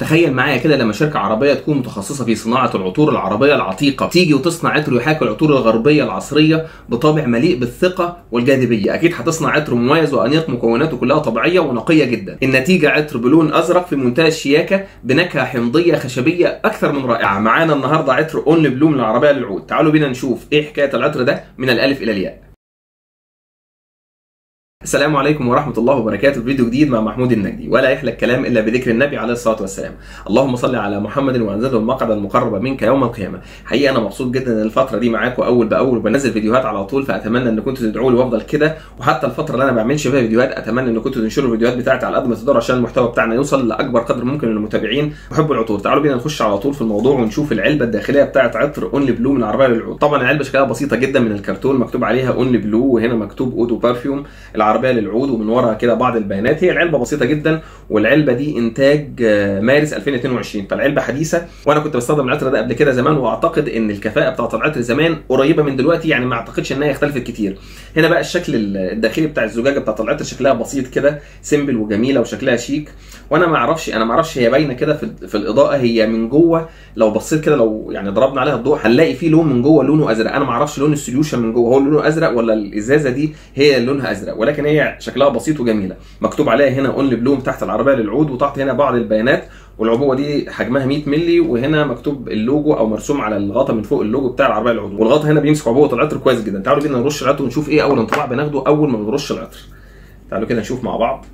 تخيل معايا كده لما شركه عربيه تكون متخصصه في صناعه العطور العربيه العتيقه تيجي وتصنع عطر يحاكي العطور الغربيه العصريه بطابع مليء بالثقه والجاذبيه اكيد هتصنع عطر مميز وانيق مكوناته كلها طبيعيه ونقيه جدا النتيجه عطر بلون ازرق في منتهى الشياكه بنكهه حمضيه خشبيه اكثر من رائعه معانا النهارده عطر اون بلو من العربيه للعود تعالوا بينا نشوف ايه حكايه العطر ده من الالف الى الياء السلام عليكم ورحمة الله وبركاته فيديو جديد مع محمود النجدي ولا يحلى الكلام إلا بذكر النبي عليه الصلاة والسلام اللهم صل على محمد وأنزله المقعد المقرب منك يوم القيامة حقيقة أنا مبسوط جدا إن الفترة دي معاكم أول بأول وبنزل فيديوهات على طول فأتمنى إن كنتوا تدعوا لي وأفضل كده وحتى الفترة اللي أنا ما بعملش فيها فيديوهات أتمنى إن كنتوا تنشروا الفيديوهات بتاعتي على قد ما تقدروا عشان المحتوى بتاعنا يوصل لأكبر قدر ممكن من المتابعين بحب العطور تعالوا بينا نخش على طول في الموضوع ونشوف العلبة الداخلية بتاعت عطر اونلي بلو من العربية للعود طبعا العلبة شكلها بسيطة جدا من الكرتون مكتوب عليها اونلي بلو وهنا مكتوب اودو بارفيوم العربية للعود ومن ورا كده بعض البيانات هي العلبه بسيطه جدا والعلبه دي انتاج مارس 2022 فالعلبه حديثه وانا كنت بستخدم العطر ده قبل كده زمان واعتقد ان الكفاءه بتاعه العطر زمان قريبه من دلوقتي يعني ما اعتقدش انها اختلفت كتير هنا بقى الشكل الداخلي بتاع الزجاجه بتاعه العطر شكلها بسيط كده سيمبل وجميله وشكلها شيك وانا ما اعرفش انا ما اعرفش هي باينه كده في, في الاضاءه هي من جوه لو بصيت كده لو يعني ضربنا عليها الضوء هنلاقي فيه لون من جوه لونه ازرق انا ما اعرفش لون السوليوشن من جوه هو لونه ازرق ولا الازازه دي هي لونها ازرق ولكن هي شكلها بسيط وجميله مكتوب عليها هنا اونلي بلوم تحت العربيه للعود وتحت هنا بعض البيانات والعبوه دي حجمها 100 مللي وهنا مكتوب اللوجو او مرسوم على الغطا من فوق اللوجو بتاع العربيه للعود والغطا هنا بيمسك عبوه العطر كويس جدا تعالوا بينا نرش العطر ونشوف ايه اول انطباع بناخده اول ما بنرش العطر تعالوا كده نشوف مع بعض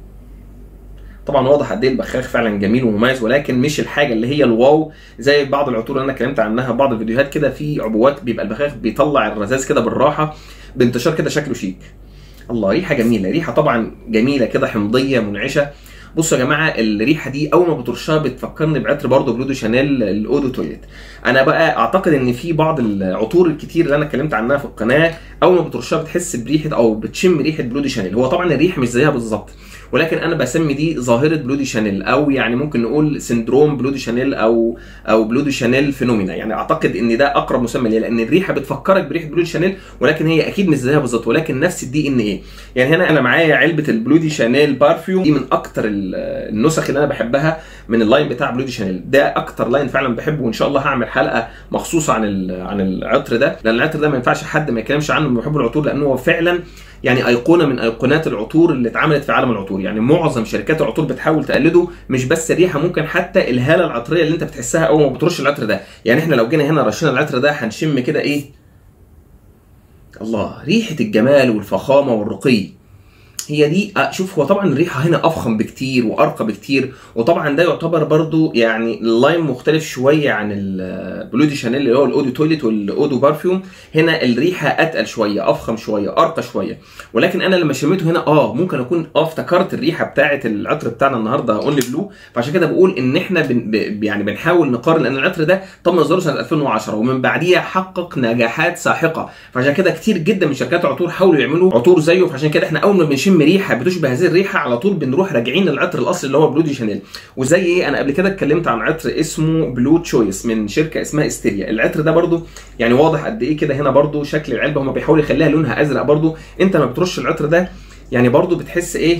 طبعا واضح قد ايه البخاخ فعلا جميل ومميز ولكن مش الحاجه اللي هي الواو زي بعض العطور اللي انا اتكلمت عنها في بعض الفيديوهات كده في عبوات بيبقى البخاخ بيطلع الرذاذ كده بالراحه بانتشار كده شكله شيك الله ريحه جميله ريحه طبعا جميله كده حمضيه منعشه بصوا يا جماعه الريحه دي اول ما بترشها بتفكرني بعطر برضه بلودو شانيل الاودو تويليت انا بقى اعتقد ان في بعض العطور الكتير اللي انا اتكلمت عنها في القناه اول ما بترشها بتحس بريحه او بتشم ريحه بلودو شانيل هو طبعا الريحه مش زيها بالظبط ولكن انا بسمي دي ظاهره بلودي شانيل او يعني ممكن نقول سندروم بلودي شانيل او او بلودي شانيل فينومينا يعني اعتقد ان ده اقرب مسمى ليه لان الريحه بتفكرك بريحه بلودي شانيل ولكن هي اكيد مش زيها بالظبط ولكن نفس الدي ان ايه يعني هنا انا معايا علبه البلودي شانيل بارفيوم دي من اكتر النسخ اللي انا بحبها من اللاين بتاع بلودي شانيل ده اكتر لاين فعلا بحبه وان شاء الله هعمل حلقه مخصوصه عن عن العطر ده لان العطر ده ما ينفعش حد ما يتكلمش عنه من محب العطور لانه هو فعلا يعني ايقونه من ايقونات العطور اللي اتعملت في عالم العطور يعني معظم شركات العطور بتحاول تقلده مش بس الريحه ممكن حتى الهاله العطريه اللي انت بتحسها اول ما بترش العطر ده يعني احنا لو جينا هنا رشينا العطر ده هنشم كده ايه الله ريحه الجمال والفخامه والرقي هي دي شوف هو طبعا الريحه هنا افخم بكتير وارقى بكتير وطبعا ده يعتبر برضو يعني اللاين مختلف شويه عن البلودي شانيل اللي هو الاودو تويليت والاودو بارفيوم هنا الريحه اتقل شويه افخم شويه ارقى شويه ولكن انا لما شميته هنا اه ممكن اكون اه افتكرت الريحه بتاعه العطر بتاعنا النهارده اونلي بلو فعشان كده بقول ان احنا بن يعني بنحاول نقارن لان العطر ده تم اصداره سنه 2010 ومن بعديها حقق نجاحات ساحقه فعشان كده كتير جدا من شركات العطور حاولوا يعملوا عطور زيه فعشان كده احنا اول ما بنشم بنشم ريحه بتشبه هذه الريحه على طول بنروح راجعين للعطر الاصلي اللي هو بلودي شانيل وزي ايه انا قبل كده اتكلمت عن عطر اسمه بلو تشويس من شركه اسمها استيريا العطر ده برده يعني واضح قد ايه كده هنا برده شكل العلبه هم بيحاولوا يخليها لونها ازرق برده انت لما بترش العطر ده يعني برده بتحس ايه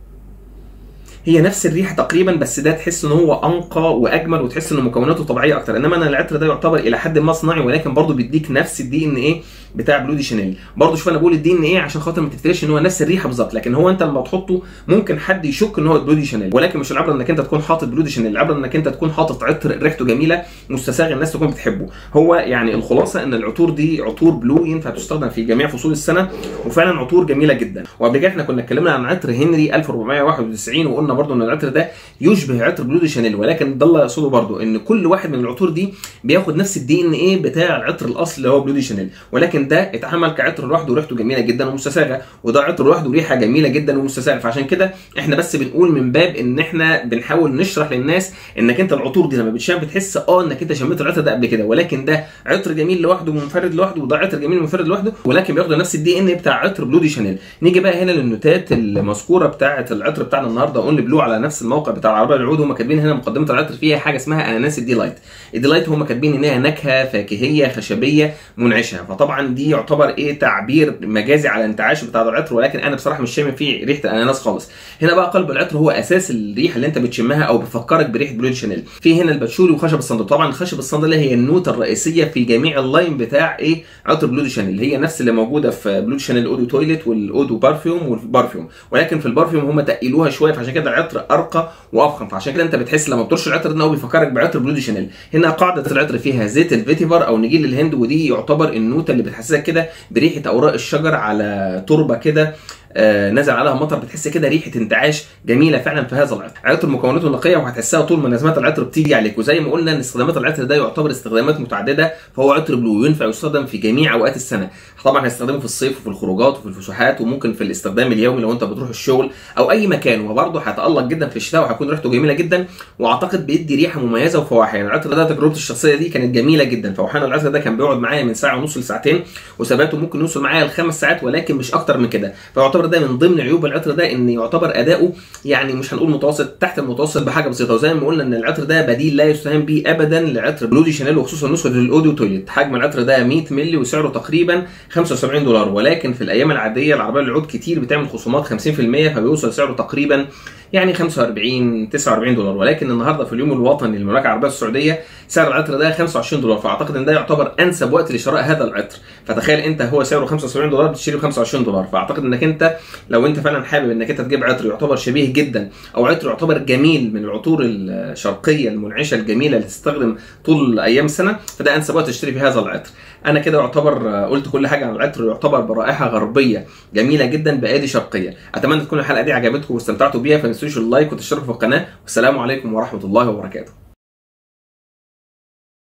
هي نفس الريحه تقريبا بس ده تحس ان هو انقى واجمل وتحس ان مكوناته طبيعيه اكتر انما انا العطر ده يعتبر الى حد ما صناعي ولكن برضه بيديك نفس الدي ان ايه بتاع بلودي شانيل برضه شوف انا بقول الدي ان ايه عشان خاطر ما تفتكرش ان هو نفس الريحه بالظبط لكن هو انت لما تحطه ممكن حد يشك ان هو بلودي شانيل ولكن مش العبره انك انت تكون حاطط بلودي شانيل العبره انك انت تكون حاطط عطر ريحته جميله مستساغ الناس تكون بتحبه هو يعني الخلاصه ان العطور دي عطور بلو ينفع تستخدم في جميع فصول السنه وفعلا عطور جميله جدا وقبل كده احنا كنا اتكلمنا عن عطر هنري 1491 وقلنا برضه ان العطر ده يشبه عطر بلودي شانيل ولكن ده اللي يقصده برضه ان كل واحد من العطور دي بياخد نفس الدي ان ايه بتاع العطر الاصلي اللي هو بلودي شانيل ولكن ده اتعمل كعطر لوحده وريحته جميله جدا ومستساغه وده عطر لوحده ريحه جميله جدا ومستساغه فعشان كده احنا بس بنقول من باب ان احنا بنحاول نشرح للناس انك انت العطور دي لما بتشم بتحس اه انك انت شميت العطر ده قبل كده ولكن ده عطر جميل لوحده ومنفرد لوحده وده عطر جميل منفرد لوحده ولكن بياخدوا نفس الدي ان بتاع عطر بلودي شانيل نيجي بقى هنا للنوتات المذكوره بتاعه العطر بتاعنا النهارده اونلي بلو على نفس الموقع بتاع العربيه العود هم كاتبين هنا مقدمه العطر فيها حاجه اسمها اناناس الديلايت الديلايت هم كاتبين انها نكهه فاكهيه خشبيه منعشه فطبعا طبعا دي يعتبر ايه تعبير مجازي على الانتعاش بتاع العطر ولكن انا بصراحه مش شامم فيه ريحه الاناناس خالص هنا بقى قلب العطر هو اساس الريحه اللي انت بتشمها او بتفكرك بريحه بلو شانيل في هنا الباتشولي وخشب الصندوق طبعا خشب الصندوق هي النوتة الرئيسيه في جميع اللاين بتاع ايه عطر بلو شانيل هي نفس اللي موجوده في بلو شانيل اودو تويلت والاودو بارفيوم والبارفيوم ولكن في البارفيوم هم تقلوها شويه فعشان كده العطر ارقى وافخم فعشان كده انت بتحس لما بترش العطر ده هو بيفكرك بعطر بلو شانيل هنا قاعده العطر فيها زيت الفيتيفر او نجيل الهند ودي يعتبر النوتة اللي بتحسسك كده بريحه اوراق الشجر على تربه كده آه نزل عليها مطر بتحس كده ريحه انتعاش جميله فعلا في هذا العطر عطر مكوناته نقيه وهتحسها طول ما نسمات العطر بتيجي عليك وزي ما قلنا ان استخدامات العطر ده يعتبر استخدامات متعدده فهو عطر بلو ينفع يستخدم في جميع اوقات السنه طبعا هنستخدمه في الصيف وفي الخروجات وفي الفسحات وممكن في الاستخدام اليومي لو انت بتروح الشغل او اي مكان وبرضه هيتالق جدا في الشتاء وهيكون ريحته جميله جدا واعتقد بيدي ريحه مميزه وفواحه يعني العطر ده تجربتي الشخصيه دي كانت جميله جدا فوحان العطر ده كان بيقعد معايا من ساعه ونص لساعتين وثباته ممكن يوصل معايا لخمس ساعات ولكن مش اكتر من كده فيعتبر ده من ضمن عيوب العطر ده ان يعتبر اداؤه يعني مش هنقول متوسط تحت المتوسط بحاجه بسيطه وزي ما قلنا ان العطر ده بديل لا يستهان به ابدا لعطر بلودي شانيل وخصوصا نسخه الاوديو تويلت حجم العطر ده 100 مللي وسعره تقريبا 75 دولار ولكن في الايام العاديه العربيه للعود كتير بتعمل خصومات 50% فبيوصل سعره تقريبا يعني 45 49 دولار ولكن النهارده في اليوم الوطني للمملكه العربيه السعوديه سعر العطر ده 25 دولار فاعتقد ان ده يعتبر انسب وقت لشراء هذا العطر فتخيل انت هو سعره 75 دولار بتشتري ب 25 دولار فاعتقد انك انت لو انت فعلا حابب انك انت تجيب عطر يعتبر شبيه جدا او عطر يعتبر جميل من العطور الشرقيه المنعشه الجميله اللي تستخدم طول ايام السنه فده انسب وقت تشتري فيه هذا العطر انا كده يعتبر قلت كل حاجه عن العطر يعتبر برائحه غربيه جميله جدا بايادي شرقيه اتمنى تكون الحلقه دي عجبتكم واستمتعتوا بيها فما تنسوش اللايك والاشتراك في القناه والسلام عليكم ورحمه الله وبركاته